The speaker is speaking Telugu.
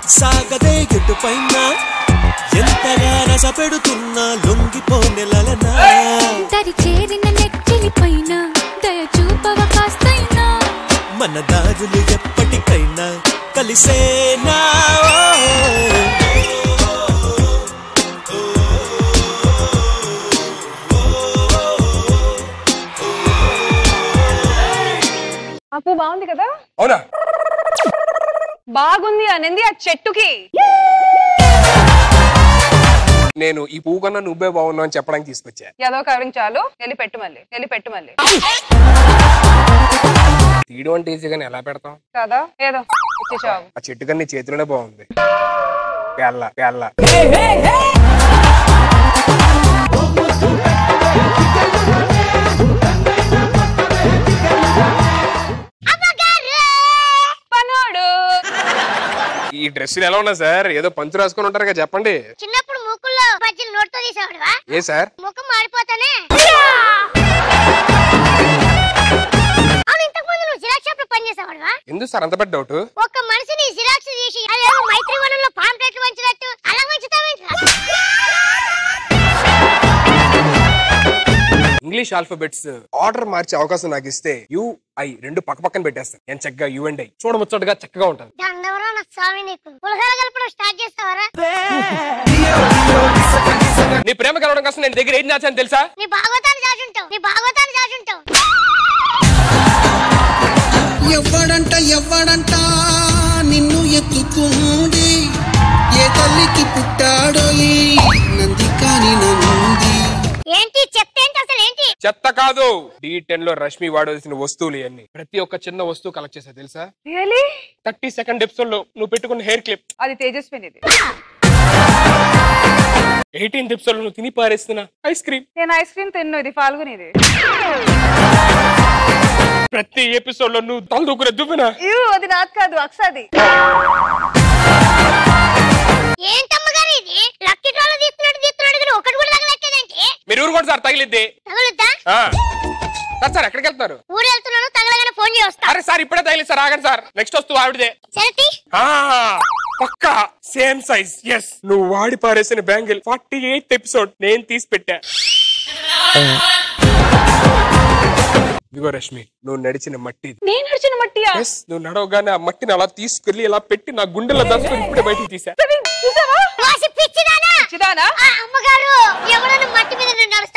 సాగదే ఎటు పైన ఎంతగా రస పెడుతున్నా లొంగిపోనెలనా దరి చేరిన నెక్కిలి పైన దయ చూపవ కాస్తైనా మన దారులు ఎప్పటికైనా కలిసేనా ఆ పువ్వు బాగుంది కదా అవునా బాగుంది అనింది ఆ చెట్టుకి నేను ఈ పువ్వు కన్నా నువ్వే బాగున్నావు అని చెప్పడానికి తీసుకొచ్చా ఏదో కవరింగ్ చాలు వెళ్ళి పెట్టు మళ్ళీ వెళ్ళి పెట్టు మళ్ళీ తీయడం అంటే ఈజీగానే ఎలా పెడతాం కదా ఏదో ఇచ్చేసావు ఆ చెట్టు కన్నా నీ చేతిలోనే బాగుంది పేల్ల పేల్ల పనోడు ఈ డ్రెస్సులు ఎలా ఉన్నా సార్ ఏదో పంచు రాసుకొని ఉంటారు కదా చెప్పండి చిన్నప్పుడు ముక్కుల్లో బజ్జీలు నోటితో తీసేవాడువా ఏ సార్ ముఖం మాడిపోతానే అవును ఇంతకు ముందు నువ్వు జిరాక్స్ షాప్ లో పనిచేసేవాడువా ఎందుకు సార్ అంత పెద్ద డౌట్ ఒక్క మనిషిని జిరాక్స్ తీసి అదేమో మైత్రివనంలో పాంప్లెట్లు వంచినట్టు అలా వంచుతావేంట్రా ఇంగ్లీష్ ఆల్ఫాబెట్స్ ఆర్డర్ మార్చే అవకాశం నాకు ఇస్తే యు ఐ రెండు పక్క పక్కన పెట్టేస్తాను నేను చక్కగా యు అండ్ ఐ చూడముచ్చటగా చక్కగా ఉంటాను దండవరా నా స్వామి నీకు పులహార కలపడం స్టార్ట్ చేస్తావరా నీ ప్రేమ కలవడం కోసం నేను దగ్గర ఏం చేశాను తెలుసా నీ భాగవతాన్ని దాచుంటావు నీ భాగవతాన్ని దాచుంటావు ఎవ్వడంట ఎవ్వడంట నిన్ను ఎత్తుకుంది ఏ తల్లికి పుట్టాడో ఈ నంది కాని నంది ఏంటి చెప్తేంటి అసలు ఏంటి చెత్త కాదు డి టెన్ లో రష్మి వాడవలసిన వస్తువులు ఇవన్నీ ప్రతి ఒక్క చిన్న వస్తువు కలెక్ట్ చేసా తెలుసా రియలీ థర్టీ సెకండ్ ఎపిసోడ్ లో నువ్వు పెట్టుకున్న హెయిర్ క్లిప్ అది తేజస్వినిది ఎయిటీన్త్ ఎపిసోడ్ లో నువ్వు తిని పారేస్తున్న ఐస్ క్రీమ్ నేను ఐస్ క్రీమ్ తిన్ను ఇది ఫాల్గునిది ప్రతి ఎపిసోడ్ లో నువ్వు తల దూకునే దువ్వెన ఇవ్వు అది నాది కాదు అక్సాది ఏంటమ్మగారు ఇది లక్కీ డ్రాలో తీస్తున్నాడు తీస్తున్నాడు కానీ ఒకటి కూడా తగలట్లేదేంటి మీరు ఊరు కూడా సార్ తగిలిద్ది తగులుద్దా ఆ. సార్ సార్ ఎక్కడికి వెళ్తున్నారు ఊరు వెళ్తున్నాను తగలగానే ఫోన్ చేయి వస్తా అరే సార్ ఇప్పుడే తగిలి సార్ ఆగండి సార్ నెక్స్ట్ వస్తువు ఆవిడదే సరే ఆ, పక్కా సేమ్ సైజ్ ఎస్ నువ్వు వాడి పారేసిన బ్యాంగిల్ ఫార్టీ ఎయిత్ ఎపిసోడ్ నేను తీసి పెట్టా ఇదిగో రష్మి నువ్వు నడిచిన మట్టి ఇది. నేను నడిచిన మట్టియా ఎస్ నువ్వు నడవగానే ఆ మట్టిని అలా తీసుకెళ్లి ఇలా పెట్టి నా గుండెలో దాచుకొని ఇప్పుడే బయటికి తీసా చూసావా వాసి పిచ్చిదానా చిదానా ఆ అమ్మగారు ఎవరైనా మట్టి మీద నన్ను